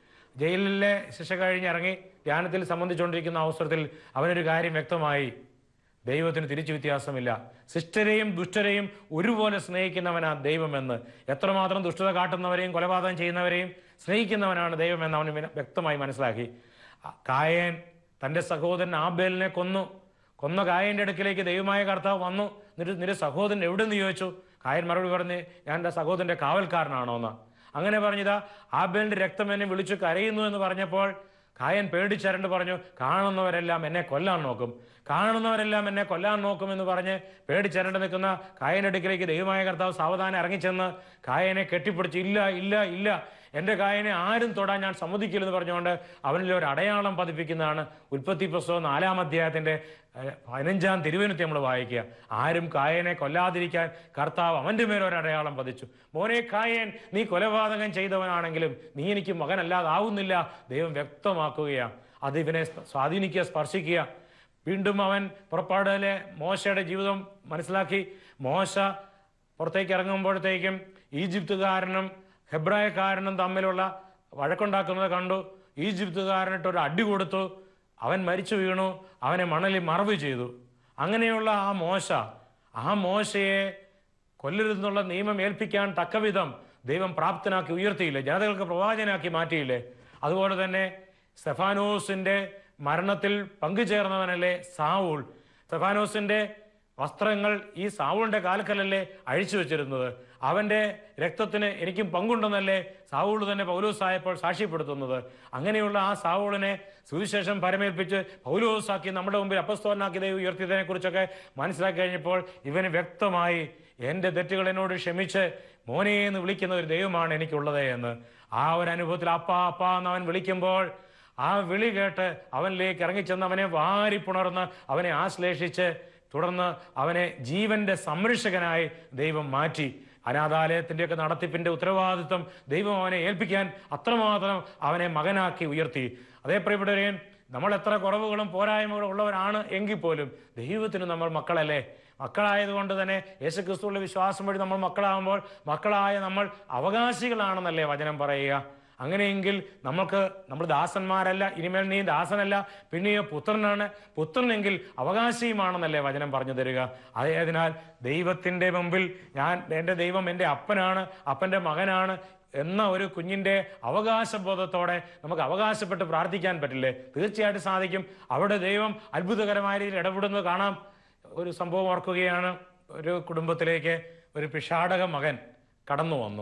ജയിലിലെ ശിക്ഷ കഴിഞ്ഞിറങ്ങി ധ്യാനത്തിൽ സംബന്ധിച്ചുകൊണ്ടിരിക്കുന്ന അവസരത്തിൽ അവനൊരു കാര്യം വ്യക്തമായി ദൈവത്തിന് തിരിച്ചു വ്യത്യാസമില്ല ശിഷ്ടരെയും ദുഷ്ടരെയും ഒരുപോലെ സ്നേഹിക്കുന്നവനാ ദൈവമെന്ന് എത്രമാത്രം ദുഷ്ടത കാട്ടുന്നവരെയും കൊലപാതകം ചെയ്യുന്നവരെയും സ്നേഹിക്കുന്നവനാണ് ദൈവമെന്ന് അവന് വിന- വ്യക്തമായി മനസ്സിലാക്കി ആ കായേൻ തൻ്റെ സഹോദരൻ ആബേലിനെ കൊന്നു കൊന്ന കായന്റെ അടുക്കിലേക്ക് ദൈവമായ കർത്താവ് വന്നു എന്നിട്ട് നിന്റെ സഹോദരൻ എവിടെ നിന്ന് ചോദിച്ചു കായൻ മറുപടി പറഞ്ഞ് ഞാൻ എൻ്റെ സഹോദരൻ്റെ കാവൽക്കാരനാണോ എന്ന് അങ്ങനെ പറഞ്ഞതാ ആബേലിന്റെ രക്തം എന്നെ വിളിച്ചു കരയുന്നു എന്ന് പറഞ്ഞപ്പോൾ കായൻ പേടിച്ചരണ്ട് പറഞ്ഞു കാണുന്നവരെല്ലാം എന്നെ കൊല്ലാൻ നോക്കും കാണുന്നവരെല്ലാം എന്നെ കൊല്ലാൻ നോക്കും എന്ന് പറഞ്ഞ് പേടിച്ചരണ്ട് നിൽക്കുന്ന കായൻ്റെ അടുക്കിലേക്ക് ദൈവമായ കർത്താവ് സാവധാനം ഇറങ്ങിച്ചെന്ന് കായനെ കെട്ടിപ്പിടിച്ച് ഇല്ല ഇല്ല ഇല്ല എൻ്റെ കായനെ ആരും തൊടാൻ ഞാൻ സമ്മതിക്കില്ലെന്ന് പറഞ്ഞുകൊണ്ട് അവനിൽ ഒരു അടയാളം പതിപ്പിക്കുന്നതാണ് ഉൽപ്പത്തി പുസ്തകം നാലാം അധ്യായത്തിൻ്റെ ഏഹ്, പതിനഞ്ചാം തിരുവനന്തപുരത്ത് നമ്മൾ വായിക്കുക ആരും കായനെ കൊല്ലാതിരിക്കാൻ കർത്താവ് അവൻ്റെ മേൽ ഒരു അടയാളം പതിച്ചു മോനെ കായൻ നീ കൊലപാതകം ചെയ്തവനാണെങ്കിലും നീ എനിക്ക് മകനല്ലാതാവുന്നില്ല ദൈവം വ്യക്തമാക്കുകയാണ് അത് ഇവനെ സ്വാധീനിക്കുക സ്പർശിക്കുക വീണ്ടും അവൻ പുറപ്പാടിലെ മോശയുടെ ജീവിതം മനസ്സിലാക്കി മോശ പുറത്തേക്ക് ഇറങ്ങുമ്പോഴത്തേക്കും ഈജിപ്തുകാരനും ഹെബ്രായക്കാരനും തമ്മിലുള്ള വഴക്കുണ്ടാക്കുന്നത് കണ്ടു ഈജിപ്തുകാരനിട്ട് ഒരു അടി കൊടുത്തു അവൻ മരിച്ചു വീണു അവനെ മണലിൽ മറവ് ചെയ്തു അങ്ങനെയുള്ള ആ മോശ ആ മോശയെ കൊല്ലരുതെന്നുള്ള നിയമം ഏൽപ്പിക്കാൻ തക്കവിധം ദൈവം പ്രാപ്തനാക്കി ഉയർത്തിയില്ലേ ജനതകൾക്ക് പ്രവാചനാക്കി മാറ്റിയില്ലേ അതുപോലെ തന്നെ സ്തെഫാനോസിന്റെ മരണത്തിൽ പങ്കുചേർന്നവനല്ലേ സാവൂൾ സ്തെഫാനോസിന്റെ വസ്ത്രങ്ങൾ ഈ സാവൂളിന്റെ കാൽക്കലല്ലേ അഴിച്ചു വെച്ചിരുന്നത് അവന്റെ രക്തത്തിന് എനിക്കും പങ്കുണ്ടെന്നല്ലേ സാവൂൾ തന്നെ പൗലോസായപ്പോൾ സാക്ഷ്യപ്പെടുത്തുന്നത് അങ്ങനെയുള്ള ആ സാവൂളിനെ സുവിശേഷം പരമേൽപ്പിച്ച് പൗലോസാക്കി നമ്മുടെ മുമ്പിൽ അപ്പസ്തോലനാക്കി ദൈവം ഉയർത്തിയതിനെ കുറിച്ചൊക്കെ മനസ്സിലാക്കി കഴിഞ്ഞപ്പോൾ ഇവന് വ്യക്തമായി എൻ്റെ തെറ്റുകൾ എന്നോട് ക്ഷമിച്ച് മോനെ എന്ന് വിളിക്കുന്ന ഒരു ദൈവമാണ് എനിക്കുള്ളത് എന്ന് ആ ഒരു അനുഭവത്തിൽ അപ്പ അപ്പ എന്ന് അവൻ വിളിക്കുമ്പോൾ ആ വിളി കേട്ട് അവനിലേക്ക് ഇറങ്ങിച്ചെന്ന് അവനെ വാരിപ്പുണർന്ന് അവനെ ആശ്ലേഷിച്ച് തുടർന്ന് അവനെ ജീവന്റെ സംരക്ഷകനായി ദൈവം മാറ്റി അനാഥാലയത്തിൻ്റെയൊക്കെ നടത്തിപ്പിന്റെ ഉത്തരവാദിത്വം ദൈവം അവനെ ഏൽപ്പിക്കാൻ അത്രമാത്രം അവനെ മകനാക്കി ഉയർത്തി അതേ പ്രിയപ്പെട്ടവരെ നമ്മൾ എത്ര കുറവുകളും പോരായ്മകളും ഉള്ളവരാണ് എങ്കിൽ പോലും ദൈവത്തിന് നമ്മൾ മക്കളല്ലേ മക്കളായതുകൊണ്ട് തന്നെ യേശുക്രിസ്തുവിന്റെ വിശ്വാസം വഴി നമ്മൾ മക്കളാകുമ്പോൾ മക്കളായ നമ്മൾ അവകാശികളാണെന്നല്ലേ വചനം പറയുക അങ്ങനെയെങ്കിൽ നമുക്ക് നമ്മൾ ദാസന്മാരല്ല ഇനിമേൽ നീ ദാസനല്ല പിന്നെയോ പുത്രനാണ് പുത്രനെങ്കിൽ അവകാശിയുമാണെന്നല്ലേ വചനം പറഞ്ഞു തരിക ആയതിനാൽ ദൈവത്തിൻ്റെ മുമ്പിൽ ഞാൻ എൻ്റെ ദൈവം എൻ്റെ അപ്പനാണ് അപ്പൻ്റെ മകനാണ് എന്ന ഒരു കുഞ്ഞിൻ്റെ അവകാശബോധത്തോടെ നമുക്ക് അവകാശപ്പെട്ട് പ്രാർത്ഥിക്കാൻ പറ്റില്ലേ തീർച്ചയായിട്ടും സാധിക്കും അവിടെ ദൈവം അത്ഭുതകരമായ രീതിയിൽ ഇടപെടുന്നത് കാണാം ഒരു സംഭവം ഓർക്കുകയാണ് ഒരു കുടുംബത്തിലേക്ക് ഒരു പിഷാടക മകൻ കടന്നു വന്നു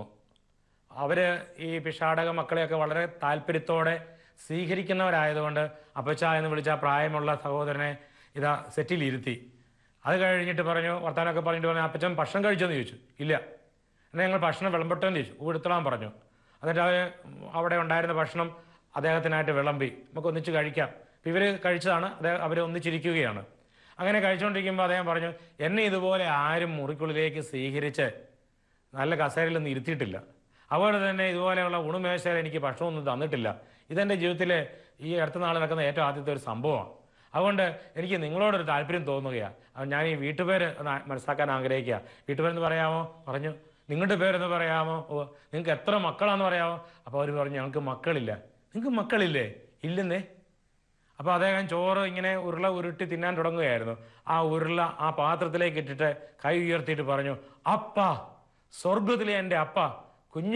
അവര് ഈ പിഷാടക മക്കളെയൊക്കെ വളരെ താല്പര്യത്തോടെ സ്വീകരിക്കുന്നവരായതുകൊണ്ട് അപ്പച്ച എന്ന് വിളിച്ച ആ പ്രായമുള്ള സഹോദരനെ ഇതാ സെറ്റിൽ ഇരുത്തി അത് കഴിഞ്ഞിട്ട് പറഞ്ഞു വർത്താനൊക്കെ പറഞ്ഞിട്ട് പറഞ്ഞു അപ്പച്ചൻ ഭക്ഷണം കഴിച്ചെന്ന് ചോദിച്ചു ഇല്ല എന്നാൽ ഞങ്ങൾ ഭക്ഷണം വിളമ്പട്ടെന്ന് ചോദിച്ചു ഊടുത്തളാൻ പറഞ്ഞു എന്നിട്ട് അവർ അവിടെ ഉണ്ടായിരുന്ന ഭക്ഷണം അദ്ദേഹത്തിനായിട്ട് വിളമ്പി നമുക്ക് ഒന്നിച്ച് കഴിക്കാം അപ്പം ഇവർ കഴിച്ചതാണ് അദ്ദേഹം അവർ ഒന്നിച്ചിരിക്കുകയാണ് അങ്ങനെ കഴിച്ചുകൊണ്ടിരിക്കുമ്പോൾ അദ്ദേഹം പറഞ്ഞു എന്നെ ഇതുപോലെ ആരും മുറിക്കുള്ളിലേക്ക് സ്വീകരിച്ച് നല്ല കസേരയിൽ നിന്ന് ഇരുത്തിയിട്ടില്ല അതുപോലെ തന്നെ ഇതുപോലെയുള്ള ഉണുമേശയിൽ എനിക്ക് ഭക്ഷണമൊന്നും തന്നിട്ടില്ല ഇതെൻ്റെ ജീവിതത്തിലെ ഈ അടുത്ത നാൾ നടക്കുന്ന ഏറ്റവും ആദ്യത്തെ ഒരു സംഭവമാണ് അതുകൊണ്ട് എനിക്ക് നിങ്ങളോടൊരു താല്പര്യം തോന്നുകയാണ് അത് ഞാൻ ഈ വീട്ടുപേര് ഒന്ന് മനസ്സിലാക്കാൻ ആഗ്രഹിക്കുക വീട്ടുപേരെന്ന് പറയാമോ പറഞ്ഞു നിങ്ങളുടെ പേരെന്ന് പറയാമോ ഓ നിങ്ങൾക്ക് എത്ര മക്കളാന്ന് പറയാമോ അപ്പോൾ അവർ പറഞ്ഞു ഞങ്ങൾക്ക് മക്കളില്ല നിങ്ങൾക്ക് മക്കളില്ലേ ഇല്ലെന്നേ അപ്പോൾ അദ്ദേഹം ചോറ് ഇങ്ങനെ ഉരുള ഉരുട്ടി തിന്നാൻ തുടങ്ങുകയായിരുന്നു ആ ഉരുള ആ പാത്രത്തിലേക്ക് ഇട്ടിട്ട് കൈ ഉയർത്തിയിട്ട് പറഞ്ഞു അപ്പ സ്വർഗത്തിലെ എൻ്റെ അപ്പ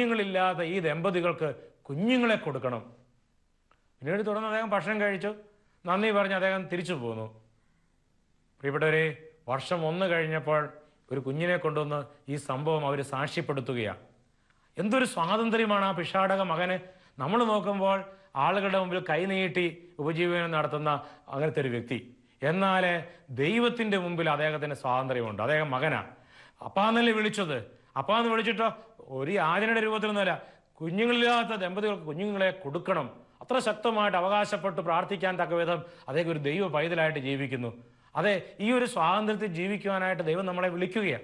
കുഞ്ഞുങ്ങളില്ലാത്ത ഈ ദമ്പതികൾക്ക് കുഞ്ഞുങ്ങളെ കൊടുക്കണം പിന്നീട് തുടർന്ന് അദ്ദേഹം ഭക്ഷണം കഴിച്ചു നന്ദി പറഞ്ഞ് അദ്ദേഹം തിരിച്ചു പോന്നു പ്രിയപ്പെട്ടവരെ വർഷം ഒന്ന് കഴിഞ്ഞപ്പോൾ ഒരു കുഞ്ഞിനെ കൊണ്ടുവന്ന് ഈ സംഭവം അവർ സാക്ഷ്യപ്പെടുത്തുകയാണ് എന്തൊരു സ്വാതന്ത്ര്യമാണ് ആ പിഷാടക മകന് നമ്മൾ നോക്കുമ്പോൾ ആളുകളുടെ മുമ്പിൽ കൈനീട്ടി ഉപജീവനം നടത്തുന്ന അങ്ങനത്തെ ഒരു വ്യക്തി എന്നാൽ ദൈവത്തിൻ്റെ മുമ്പിൽ അദ്ദേഹത്തിന് സ്വാതന്ത്ര്യമുണ്ട് അദ്ദേഹം മകനാണ് അപ്പാന്നല്ലേ വിളിച്ചത് അപ്പാന്ന് വിളിച്ചിട്ടോ ഒരു യാചനയുടെ രൂപത്തിലൊന്നുമല്ല കുഞ്ഞുങ്ങളില്ലാത്ത ദമ്പതികൾക്ക് കുഞ്ഞുങ്ങളെ കൊടുക്കണം അത്ര ശക്തമായിട്ട് അവകാശപ്പെട്ട് പ്രാർത്ഥിക്കാൻ തക്ക വിധം അദ്ദേഹം ഒരു ദൈവ പൈതലായിട്ട് ജീവിക്കുന്നു അതെ ഈ ഒരു സ്വാതന്ത്ര്യത്തിൽ ജീവിക്കുവാനായിട്ട് ദൈവം നമ്മളെ വിളിക്കുകയാണ്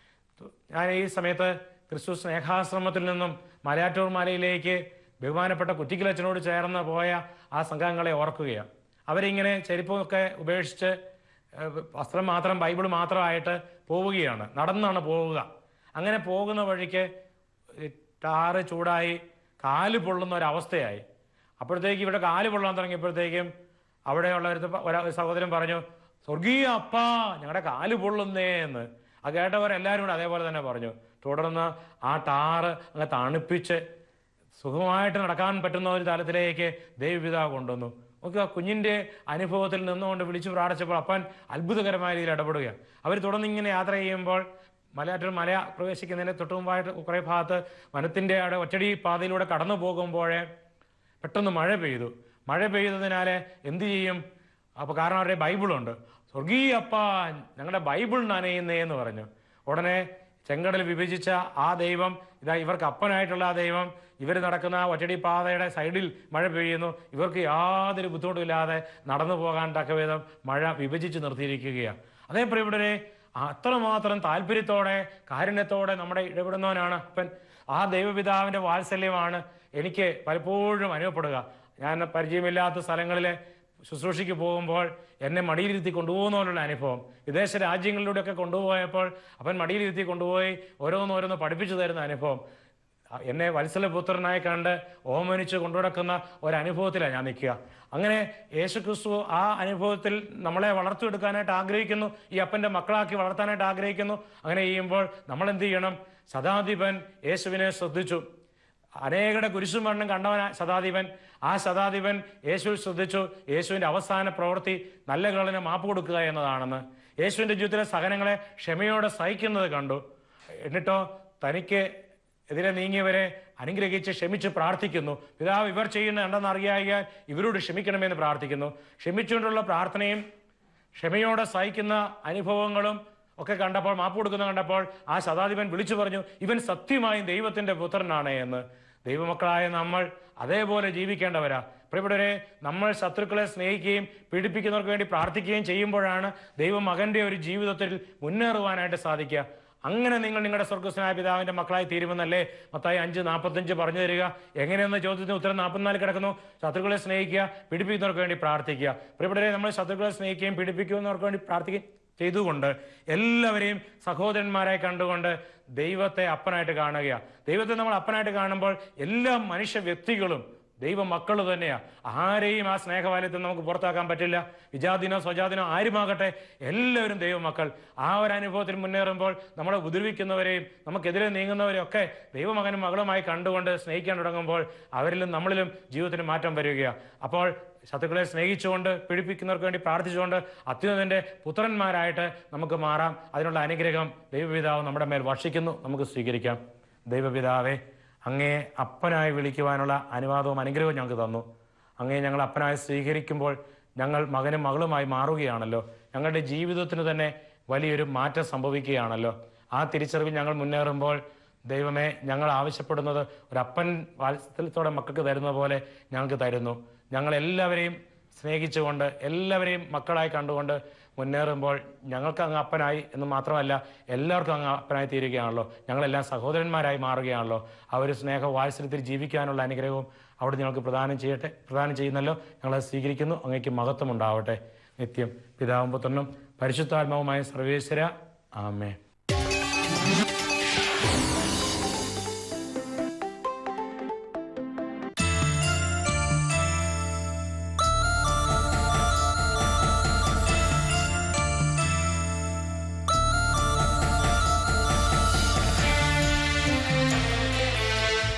ഞാൻ ഈ സമയത്ത് ക്രിസ്തു സ്നേഹാശ്രമത്തിൽ നിന്നും മലയാറ്റൂർ മലയിലേക്ക് ബഹുമാനപ്പെട്ട കുറ്റിക്കലച്ചനോട് ചേർന്ന് പോയ ആ സംഘങ്ങളെ ഓർക്കുകയാണ് അവരിങ്ങനെ ചെരുപ്പമൊക്കെ ഉപേക്ഷിച്ച് ഏഹ്, വസ്ത്രം മാത്രം ബൈബിൾ മാത്രമായിട്ട് പോവുകയാണ് നടന്നാണ് പോവുക അങ്ങനെ പോകുന്ന വഴിക്ക് ഈ ടാറ് ചൂടായി കാല് പൊള്ളുന്ന ഒരവസ്ഥയായി അപ്പോഴത്തേക്ക് ഇവിടെ കാല് പൊള്ളാൻ തുടങ്ങിയപ്പോഴത്തേക്കും അവിടെയുള്ള ഒരു ഒരാ- ഒരു സഹോദരൻ പറഞ്ഞു സ്വർഗീയ അപ്പാ ഞങ്ങളുടെ കാല് പൊള്ളുന്നേ എന്ന് ആ കേട്ടവരെല്ലാവരും കൂടെ അതേപോലെ തന്നെ പറഞ്ഞു തുടർന്ന് ആ ടാറ് അങ്ങ് തണുപ്പിച്ച് സുഖമായിട്ട് നടക്കാൻ പറ്റുന്ന ഒരു തലത്തിലേക്ക് ദൈവപിതാവ് കൊണ്ടുവന്നു നോക്കുക കുഞ്ഞിൻ്റെ അനുഭവത്തിൽ നിന്നുകൊണ്ട് വിളിച്ചു പ്രാർത്ഥിച്ചപ്പോൾ അപ്പൻ അത്ഭുതകരമായ രീതിയിൽ ഇടപെടുകയാണ് അവർ തുടർന്ന് ഇങ്ങനെ യാത്ര ചെയ്യുമ്പോൾ മലയാറ്റൂർ മല പ്രവേശിക്കുന്നതിന് തൊട്ടു മുമ്പായിട്ട് കുറേ ഭാഗത്ത് വനത്തിൻ്റെ അവിടെ ഒറ്റടി പാതയിലൂടെ കടന്നു പോകുമ്പോഴേ പെട്ടെന്ന് മഴ പെയ്തു മഴ പെയ്തതിനാൽ എന്ത് ചെയ്യും അപ്പോൾ കാരണം അവരുടെ ബൈബിളുണ്ട് സ്വർഗീയ അപ്പ ഞങ്ങളുടെ ബൈബിൾ നനയുന്നേ എന്ന് പറഞ്ഞു ഉടനെ ചെങ്കടൽ വിഭജിച്ച ആ ദൈവം ഇതാ ഇവർക്ക് അപ്പനായിട്ടുള്ള ആ ദൈവം ഇവർ നടക്കുന്ന ആ ഒറ്റടി പാതയുടെ സൈഡിൽ മഴ പെയ്യുന്നു ഇവർക്ക് യാതൊരു ബുദ്ധിമുട്ടുമില്ലാതെ നടന്നു പോകാൻ തക്കവിധം മഴ വിഭജിച്ച് നിർത്തിയിരിക്കുകയാണ് അതേ പ്രിയപ്പെട്ടവരെ അത്രമാത്രം താല്പര്യത്തോടെ കാരുണ്യത്തോടെ നമ്മുടെ ഇടപെടുന്നവനാണ് അപ്പൻ ആ ദൈവപിതാവിൻ്റെ വാത്സല്യമാണ് എനിക്ക് പലപ്പോഴും അനുഭവപ്പെടുക ഞാൻ പരിചയമില്ലാത്ത സ്ഥലങ്ങളിൽ ശുശ്രൂഷയ്ക്ക് പോകുമ്പോൾ എന്നെ മടിയിലിരുത്തി കൊണ്ടുപോകുന്നതിനുള്ള അനുഭവം വിദേശ രാജ്യങ്ങളിലൂടെയൊക്കെ കൊണ്ടുപോയപ്പോൾ അവൻ മടിയിലിരുത്തി കൊണ്ടുപോയി ഓരോന്നോരോന്ന് പഠിപ്പിച്ചു തരുന്ന അനുഭവം ആ- എന്നെ വത്സലപുത്രനായി കണ്ട് ഓമനിച്ച് കൊണ്ടുനടക്കുന്ന ഒരനുഭവത്തിലാണ് ഞാൻ നിൽക്കുക അങ്ങനെ യേശുക്രിസ്തു ആ അനുഭവത്തിൽ നമ്മളെ വളർത്തിയെടുക്കാനായിട്ട് ആഗ്രഹിക്കുന്നു ഈ അപ്പൻ്റെ മക്കളാക്കി വളർത്താനായിട്ട് ആഗ്രഹിക്കുന്നു അങ്ങനെ ചെയ്യുമ്പോൾ നമ്മൾ എന്ത് ചെയ്യണം ശതാധിപൻ യേശുവിനെ ശ്രദ്ധിച്ചു അനേകരുടെ കുരിശും മണ്ണും കണ്ടവൻ ശതാധിപൻ ആ ശതാധിപൻ യേശുവിൽ ശ്രദ്ധിച്ചു യേശുവിൻ്റെ അവസാന പ്രവൃത്തി നല്ല കളിന് മാപ്പ് കൊടുക്കുക എന്നതാണെന്ന് യേശുവിൻ്റെ ജീവിതത്തിലെ സഹനങ്ങളെ ക്ഷമയോടെ സഹിക്കുന്നത് കണ്ടു എന്നിട്ടോ തനിക്ക് എതിരെ നീങ്ങിയവരെ അനുഗ്രഹിച്ച് ക്ഷമിച്ച് പ്രാർത്ഥിക്കുന്നു പിതാവ് ഇവർ ചെയ്യുന്ന എന്തെന്ന് അറിയായാൽ ഇവരോട് ക്ഷമിക്കണമെന്ന് പ്രാർത്ഥിക്കുന്നു ക്ഷമിച്ചുകൊണ്ടുള്ള പ്രാർത്ഥനയും ക്ഷമയോടെ സഹിക്കുന്ന അനുഭവങ്ങളും ഒക്കെ കണ്ടപ്പോൾ മാപ്പ് കൊടുക്കുന്ന കണ്ടപ്പോൾ ആ ശതാധിപൻ വിളിച്ചു പറഞ്ഞു ഇവൻ സത്യമായും ദൈവത്തിന്റെ പുത്രനാണ് എന്ന് ദൈവമക്കളായ നമ്മൾ അതേപോലെ ജീവിക്കേണ്ടവരാ പ്രിയപ്പെട്ടവരെ നമ്മൾ ശത്രുക്കളെ സ്നേഹിക്കുകയും പീഡിപ്പിക്കുന്നവർക്ക് വേണ്ടി പ്രാർത്ഥിക്കുകയും ചെയ്യുമ്പോഴാണ് ദൈവമകന്റെ ഒരു ജീവിതത്തിൽ മുന്നേറുവാനായിട്ട് സാധിക്കുക അങ്ങനെ നിങ്ങൾ നിങ്ങളുടെ സ്വർഗസ്വനായ പിതാവിന്റെ മക്കളായി തീരുമെന്നല്ലേ മത്തായി അഞ്ച് നാൽപ്പത്തഞ്ച് പറഞ്ഞു തരിക എങ്ങനെയെന്ന ചോദ്യത്തിന് ഉത്തരം നാൽപ്പത്തിനാല് കിടക്കുന്നു ശത്രുക്കളെ സ്നേഹിക്കുക പീഡിപ്പിക്കുന്നവർക്ക് വേണ്ടി പ്രാർത്ഥിക്കുക പ്രിയപ്പെട്ടവരെ നമ്മൾ ശത്രുക്കളെ സ്നേഹിക്കുകയും പീഡിപ്പിക്കുന്നവർക്ക് വേണ്ടി പ്രാർത്ഥിക്കുകയും ചെയ്തുകൊണ്ട് എല്ലാവരെയും സഹോദരന്മാരായി കണ്ടുകൊണ്ട് ദൈവത്തെ അപ്പനായിട്ട് കാണുകയാണ് ദൈവത്തെ നമ്മൾ അപ്പനായിട്ട് കാണുമ്പോൾ എല്ലാ മനുഷ്യ വ്യക്തികളും ദൈവ മക്കൾ തന്നെയാണ് ആരെയും ആ സ്നേഹവാല്യത്തിൽ നമുക്ക് പുറത്താക്കാൻ പറ്റില്ല വിജാതിനോ സ്വജാതിനോ ആരുമാകട്ടെ എല്ലാവരും ദൈവമക്കൾ ആ ഒരു അനുഭവത്തിൽ മുന്നേറുമ്പോൾ നമ്മളെ ഉപദ്രവിക്കുന്നവരെയും നമുക്കെതിരെ നീങ്ങുന്നവരെയും ഒക്കെ ദൈവമകനും മകളുമായി കണ്ടുകൊണ്ട് സ്നേഹിക്കാൻ തുടങ്ങുമ്പോൾ അവരിലും നമ്മളിലും ജീവിതത്തിന് മാറ്റം വരികയാണ് അപ്പോൾ ശത്രുക്കളെ സ്നേഹിച്ചുകൊണ്ട് പീഡിപ്പിക്കുന്നവർക്ക് വേണ്ടി പ്രാർത്ഥിച്ചുകൊണ്ട് അത്യുന്നതിൻ്റെ പുത്രന്മാരായിട്ട് നമുക്ക് മാറാം അതിനുള്ള അനുഗ്രഹം ദൈവപിതാവ് നമ്മുടെ മേൽ വർഷിക്കുന്നു നമുക്ക് സ്വീകരിക്കാം ദൈവപിതാവേ അങ്ങയെ അപ്പനായി വിളിക്കുവാനുള്ള അനുവാദവും അനുഗ്രഹവും ഞങ്ങൾക്ക് തന്നു അങ്ങയെ ഞങ്ങൾ അപ്പനായി സ്വീകരിക്കുമ്പോൾ ഞങ്ങൾ മകനും മകളുമായി മാറുകയാണല്ലോ ഞങ്ങളുടെ ജീവിതത്തിന് തന്നെ വലിയൊരു മാറ്റം സംഭവിക്കുകയാണല്ലോ ആ തിരിച്ചറിവിൽ ഞങ്ങൾ മുന്നേറുമ്പോൾ ദൈവമേ ഞങ്ങൾ ആവശ്യപ്പെടുന്നത് ഒരപ്പൻ വാത്സല്യത്തോടെ മക്കൾക്ക് തരുന്ന പോലെ ഞങ്ങൾക്ക് തരുന്നു ഞങ്ങൾ എല്ലാവരെയും സ്നേഹിച്ചുകൊണ്ട് എല്ലാവരെയും മക്കളായി കണ്ടുകൊണ്ട് മുന്നേറുമ്പോൾ ഞങ്ങൾക്ക് അങ്ങ് അപ്പനായി എന്ന് മാത്രമല്ല എല്ലാവർക്കും അങ്ങ് അപ്പനായി തീരുകയാണല്ലോ ഞങ്ങളെല്ലാം സഹോദരന്മാരായി മാറുകയാണല്ലോ ആ ഒരു സ്നേഹ വാത്സല്യത്തിൽ ജീവിക്കാനുള്ള അനുഗ്രഹവും അവിടെ ഞങ്ങൾക്ക് പ്രദാനം ചെയ്യട്ടെ പ്രദാനം ചെയ്യുന്നല്ലോ ഞങ്ങളത് സ്വീകരിക്കുന്നു അങ്ങേക്ക് മഹത്വം ഉണ്ടാവട്ടെ നിത്യം പിതാവും പുത്രനും പരിശുദ്ധാത്മാവുമായ സർവേശ്വര ആമേ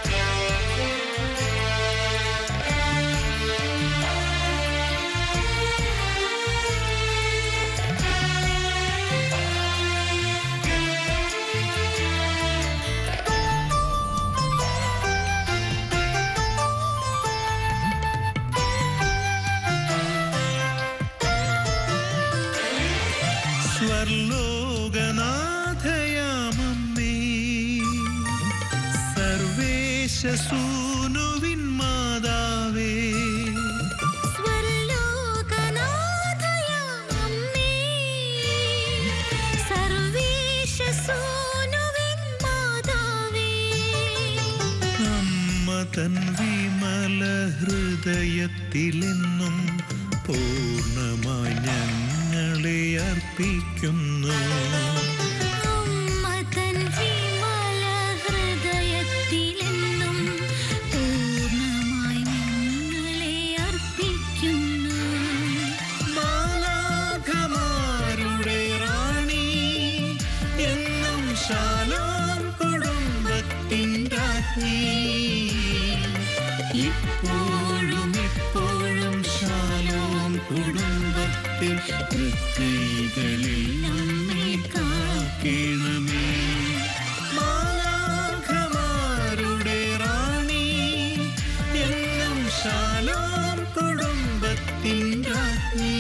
യേശുവേ സർവീശസൂനുവിൻ മാതാവേ സ്വർലോകനാഥയാമമ്മേ, സർവീശസൂനുവിൻ മാതാവേ, അമ്മ തൻ വിമല ഹൃദയത്തിലെന്നും പൂർണ്ണമായി ഞങ്ങളെ അർപ്പിക്കുന്നു അമ്മ തൻ വിമല ഹൃദയത്തിലെന്നും പൂർണ്ണമായി ഞങ്ങളെ അർപ്പിക്കുന്നു മാലാഖമാരുടെ റാണി എന്നും ശാലോം കുടുംബത്തിൻ രാജ്ഞി ഇപ്പോഴും എപ്പോഴും ശാലോം കുടുംബത്തിൽ തൃക്കൈകളിൽ നമ്മെ കാക്കണമേ മാലാഖമാരുടെ റാണി എന്നും ശാലോം കുടുംബത്തിൻ രാജ്ഞി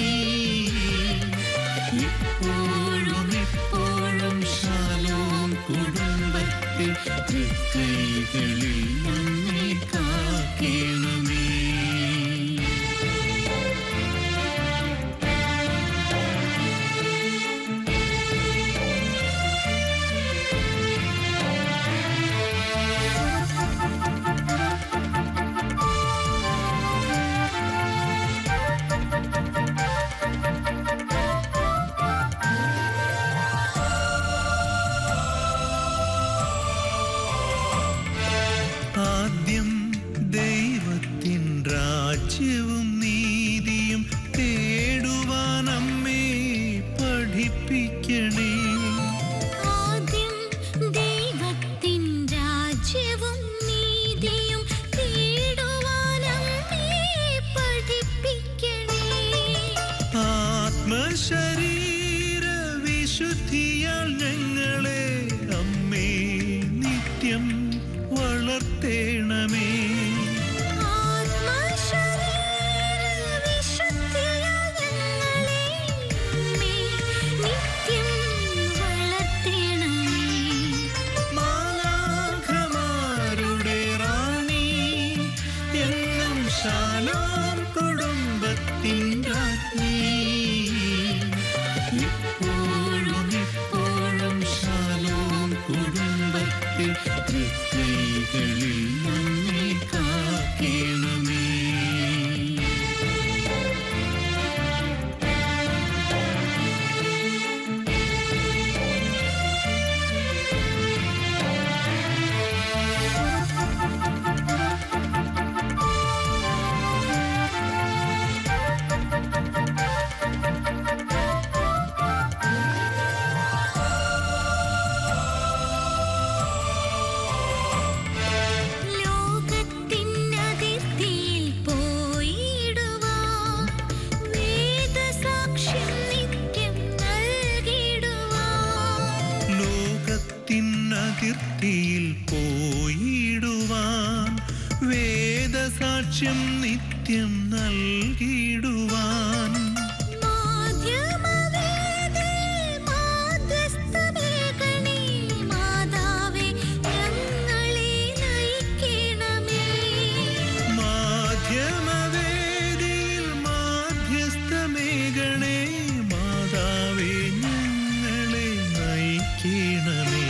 ഇപ്പോഴും എപ്പോഴും ശാലോം കുടുംബത്തിൽ തൃക്കൈകളിൽ നമ്മെ കാക്കണമേ ആദ്യം ദൈവത്തിൻ രാജ്യവും നീതിയും തേടുവാൻ അമ്മേ പഠിപ്പിക്കണേ ആദ്യം ദൈവത്തിൻ രാജ്യവും നീതിയും തേടുവാനമ്മേ പഠിപ്പിക്കണേ ആത്മശരീര വിശുദ്ധിയാൽ ഞങ്ങളെ അമ്മേ നിത്യം വളർത്തേണമേ ആത്മശരീരവിശുദ്ധിയാൽ ഞങ്ങളെ അമ്മേ നിത്യം വളർത്തേണമേ മാലാഖമാരുടെ റാണി എന്നും ശാലോം കുടുംബത്തിൻ രാജ്ഞി ഇപ്പോഴും ഇപ്പോഴും ശാലോം കുടുംബത്തിൽ തൃക്കൈകളിൽ നമ്മെ കാക്കണമേ ലോകത്തിനതിർത്തിയിൽ പോയിടുവാൻ വേദസാക്ഷ്യം നിത്യം നൽകിടുവാൻ ലോകത്തിൻ അതിർത്തിയിൽ പോയിടുവാൻ വേദസാക്ഷ്യം നിത്യം നൽകിടുവാൻ മാധ്യമവേദിയിൽ മാധ്യസ്ഥമേകണേ മാതാവേ ഞങ്ങളെ നയിക്കണമേ മാധ്യമവേദിയിൽ മാധ്യസ്ഥമേകണേ മാതാവേ ഞങ്ങളെ നയിക്കണമേ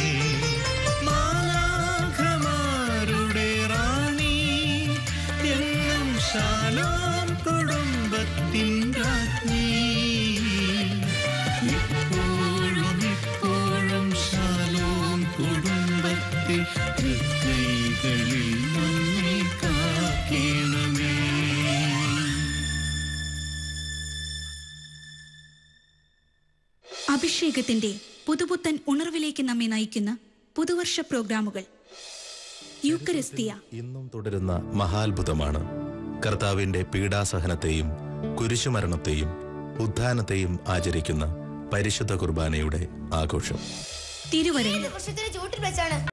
മാലാഖമാരുടെ റാണി എന്നും ശാലോം കുടുംബത്തിൻ രാജ്ഞി ഇപ്പോഴും ഇപ്പോഴും ശാലോം കുടുംബത്തിൽ തൃക്കൈകളിൽ നമ്മെ കാക്കണമേ അഭിഷേകത്തിന്റെ പുതുപുത്തൻ ഉണർവിലേക്ക് നമ്മെ നയിക്കുന്ന പുതുവർഷ പ്രോഗ്രാമുകൾ യൂക്കറിസ്തിയ ഇന്നും തുടരുന്ന മഹാത്ഭുതമാണ് കർത്താവിന്റെ പീഡാസഹനത്തെയും കുരിശുമരണത്തെയും ഉത്ഥാനത്തെയും ആചരിക്കുന്ന പരിശുദ്ധ കുർബാനയുടെ ആഘോഷം തിരുവരങ്ങ് വൃക്ഷത്തിന്റെ ചൂട്ടിൽ വെച്ചാണ്